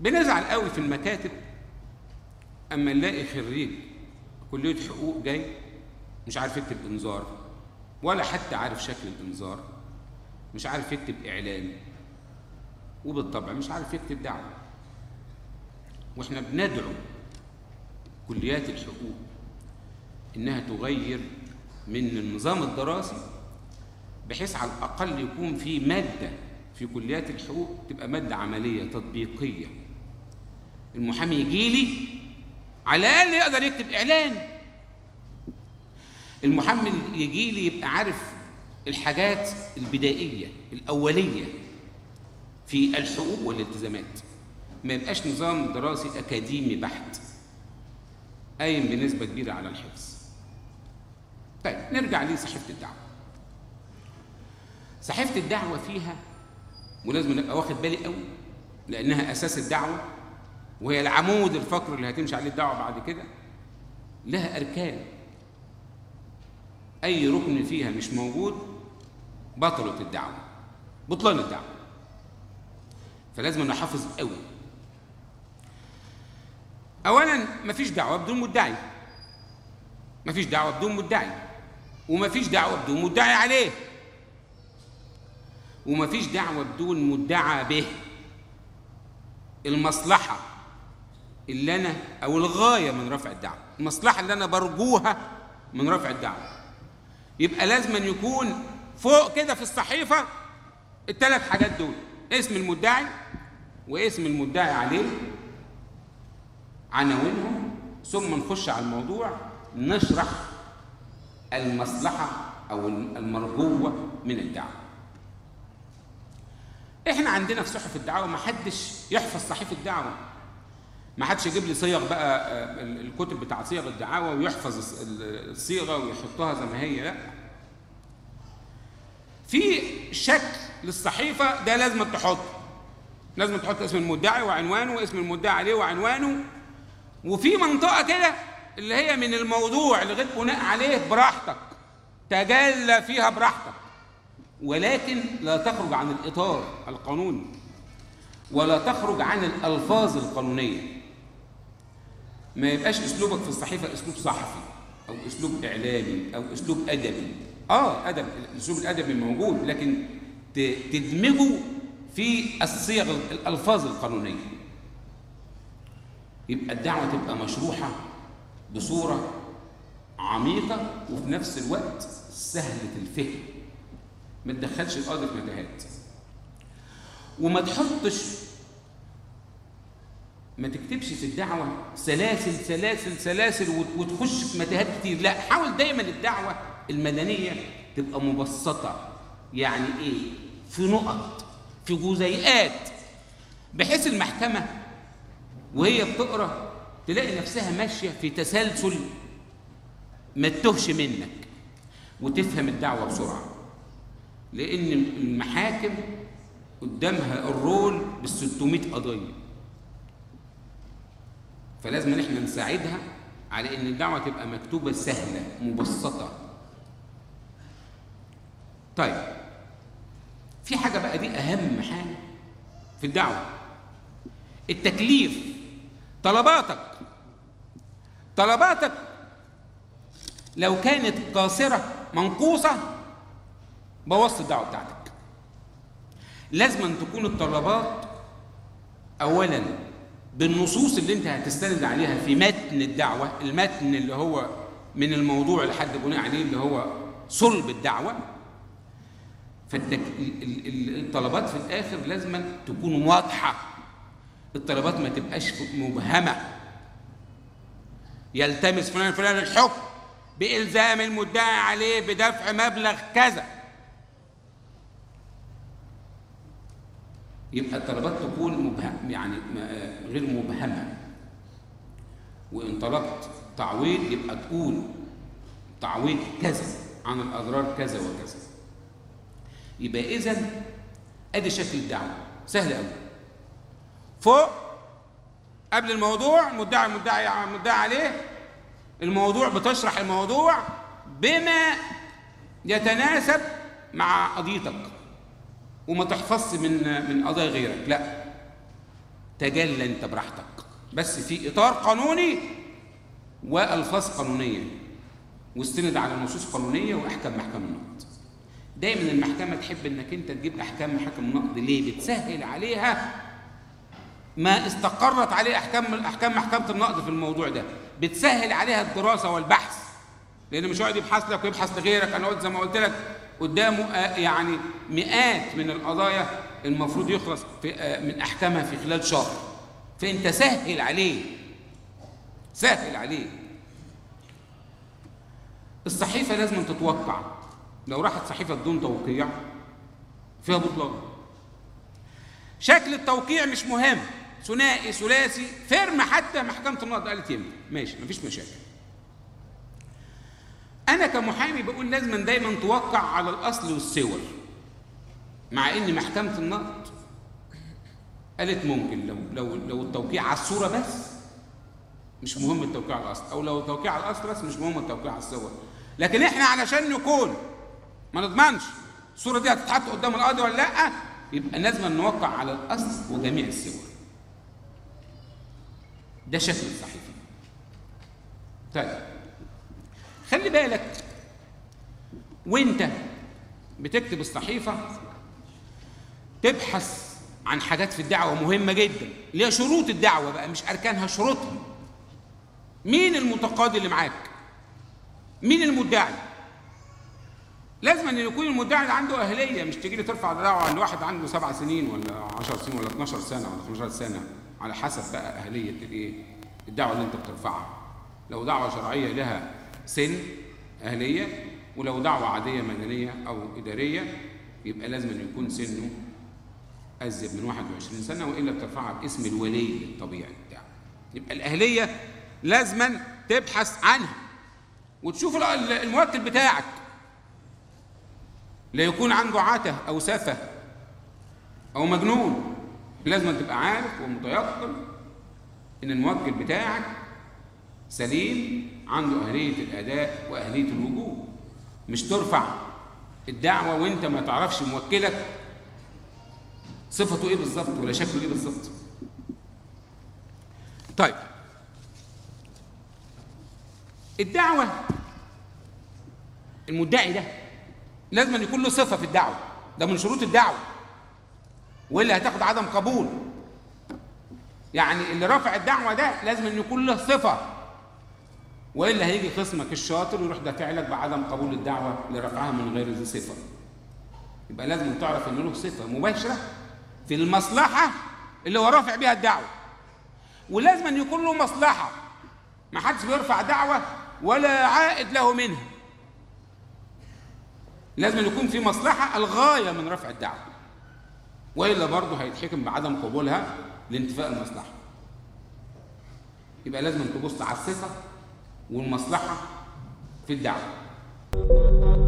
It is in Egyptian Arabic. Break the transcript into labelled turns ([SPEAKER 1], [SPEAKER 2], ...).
[SPEAKER 1] بنزعل قوي في المكاتب اما نلاقي خريج كليه حقوق جاي مش عارف يكتب انذار ولا حتى عارف شكل الانذار مش عارف يكتب اعلان وبالطبع مش عارف يكتب دعوه واحنا بندعو كليات الحقوق انها تغير من النظام الدراسي بحيث على الاقل يكون في ماده في كليات الحقوق تبقى ماده عمليه تطبيقيه المحامي يجي لي على الاقل يقدر يكتب اعلان المحامي يجي لي يبقى عارف الحاجات البدائيه الاوليه في الحقوق والالتزامات ما يبقاش نظام دراسي اكاديمي بحت قايم بنسبه كبيره على الحفظ طيب نرجع لصحيفه الدعوه صحيفه الدعوه فيها ولازم ابقى واخد بالي قوي لانها اساس الدعوه وهي العمود الفقري اللي هتمشي عليه الدعوه بعد كده لها اركان اي ركن فيها مش موجود بطلت الدعوه بطلان الدعوه فلازم نحافظ قوي اولا مفيش دعوه بدون مدعي مفيش دعوه بدون مدعي ومفيش دعوه بدون مدعي عليه ومفيش دعوه بدون مدعى به المصلحه اللي انا او الغايه من رفع الدعوه المصلحه اللي انا برجوها من رفع الدعوه يبقى لازم أن يكون فوق كده في الصحيفه الثلاث حاجات دول اسم المدعي واسم المدعي عليه عناوينهم ثم نخش على الموضوع نشرح المصلحة أو المرجوة من الدعوة احنا عندنا في صحف الدعوة ما حدش يحفظ صحيفة الدعوة ما حدش يجيب لي صيغ بقى الكتب بتاعت صيغ الدعاوى ويحفظ الصيغة ويحطها زي ما هي لا في شكل للصحيفة ده لازم تحطه لازم تحط اسم المدعي وعنوانه واسم المدعي عليه وعنوانه وفي منطقة كده اللي هي من الموضوع لغاية بناء عليه براحتك تجلى فيها براحتك ولكن لا تخرج عن الإطار القانوني ولا تخرج عن الألفاظ القانونية ما يبقاش أسلوبك في الصحيفة أسلوب صحفي أو أسلوب إعلامي أو أسلوب أدبي آه أدب الأسلوب الأدبي موجود لكن تدمجه في الصيغ الألفاظ القانونية يبقى الدعوة تبقى مشروحة بصورة عميقة وفي نفس الوقت سهلة الفهم ما تدخلش القاضي في متاهات وما تحطش ما تكتبش في الدعوة سلاسل سلاسل سلاسل وتخش في متاهات كتير لا حاول دايما الدعوة المدنية تبقى مبسطة يعني ايه في نقط في جزيئات بحيث المحكمة وهي بتقرا تلاقي نفسها ماشيه في تسلسل ما تتوهش منك وتفهم الدعوه بسرعه لان المحاكم قدامها الرول بال 600 قضيه فلازم ان احنا نساعدها على ان الدعوه تبقى مكتوبه سهله مبسطه طيب في حاجه بقى دي اهم حاجه في الدعوه التكليف طلباتك طلباتك لو كانت قاصرة منقوصة بوظت الدعوة بتاعتك لازم أن تكون الطلبات أولا بالنصوص اللي أنت هتستند عليها في متن الدعوة المتن اللي هو من الموضوع اللي حد بناء عليه اللي هو صلب الدعوة فالطلبات في الآخر لازم تكون واضحة الطلبات ما تبقاش مبهمة يلتمس فلان فلان الحكم بإلزام المدعي عليه بدفع مبلغ كذا يبقى الطلبات تكون مبهم يعني غير مبهمة وإن طلبت تعويض يبقى تقول تعويض كذا عن الأضرار كذا وكذا يبقى إذا أدي شكل الدعوة سهل قوي فوق قبل الموضوع مدعي مدعي مدعي عليه الموضوع بتشرح الموضوع بما يتناسب مع قضيتك وما تحفظش من من قضايا غيرك لا تجلى انت براحتك بس في اطار قانوني والفاظ قانونيه واستند على نصوص قانونيه واحكام محكمه النقد دايما المحكمه تحب انك انت تجيب احكام محاكم النقد ليه بتسهل عليها ما استقرت عليه احكام احكام محكمه النقد في الموضوع ده بتسهل عليها الدراسه والبحث لان مش هيقعد يبحث لك ويبحث لغيرك انا قلت زي ما قلت لك قدامه آه، يعني مئات من القضايا المفروض يخلص في آه، من احكامها في خلال شهر فانت سهل عليه سهل عليه الصحيفه لازم تتوقع لو راحت صحيفه بدون توقيع فيها بطلان شكل التوقيع مش مهم ثنائي ثلاثي فيرم حتى محكمه النقد قالت يمنع ماشي مفيش مشاكل انا كمحامي بقول لازم دايما توقع على الاصل والصور مع ان محكمه النقد قالت ممكن لو لو لو التوقيع على الصوره بس مش مهم التوقيع على الاصل او لو التوقيع على الاصل بس مش مهم التوقيع على الصور لكن احنا علشان نكون ما نضمنش الصوره دي هتتحط قدام القاضي ولا لا يبقى لازم نوقع على الاصل وجميع الصور ده شكل الصحيفه طيب خلي بالك وانت بتكتب الصحيفه تبحث عن حاجات في الدعوه مهمه جدا اللي هي شروط الدعوه بقى مش اركانها شروطها مين المتقاضي اللي معاك مين المدعي لازم ان يكون المدعي ده عنده اهليه مش تيجي لي ترفع دعوه عن واحد عنده سبع سنين ولا 10 سنين ولا 12 سنه ولا 15 سنه على حسب بقى اهليه الايه الدعوه اللي انت بترفعها لو دعوه شرعيه لها سن اهليه ولو دعوه عاديه مدنيه او اداريه يبقى لازم ان يكون سنه ازيد من 21 سنه والا بترفعها باسم الولي الطبيعي بتاعه يبقى الاهليه لازما تبحث عنها وتشوف الموكل بتاعك لا يكون عنده عته او سفه او مجنون لازم تبقى عارف ومتيقن ان الموكل بتاعك سليم عنده اهليه الاداء واهليه الوجوب مش ترفع الدعوه وانت ما تعرفش موكلك صفته ايه بالظبط ولا شكله ايه بالظبط طيب الدعوه المدعي ده لازم أن يكون له صفه في الدعوه ده من شروط الدعوه والا هتاخد عدم قبول يعني اللي رافع الدعوه ده لازم أن يكون له صفه والا هيجي خصمك الشاطر ويروح دافع لك بعدم قبول الدعوه اللي رفعها من غير ذي صفه يبقى لازم تعرف ان له صفه مباشره في المصلحه اللي هو رافع بيها الدعوه ولازم أن يكون له مصلحه ما حدش بيرفع دعوه ولا عائد له منها لازم أن يكون في مصلحه الغايه من رفع الدعوه والا برضه هيتحكم بعدم قبولها لانتفاء المصلحه يبقى لازم تبص على الصفه والمصلحه في الدعوه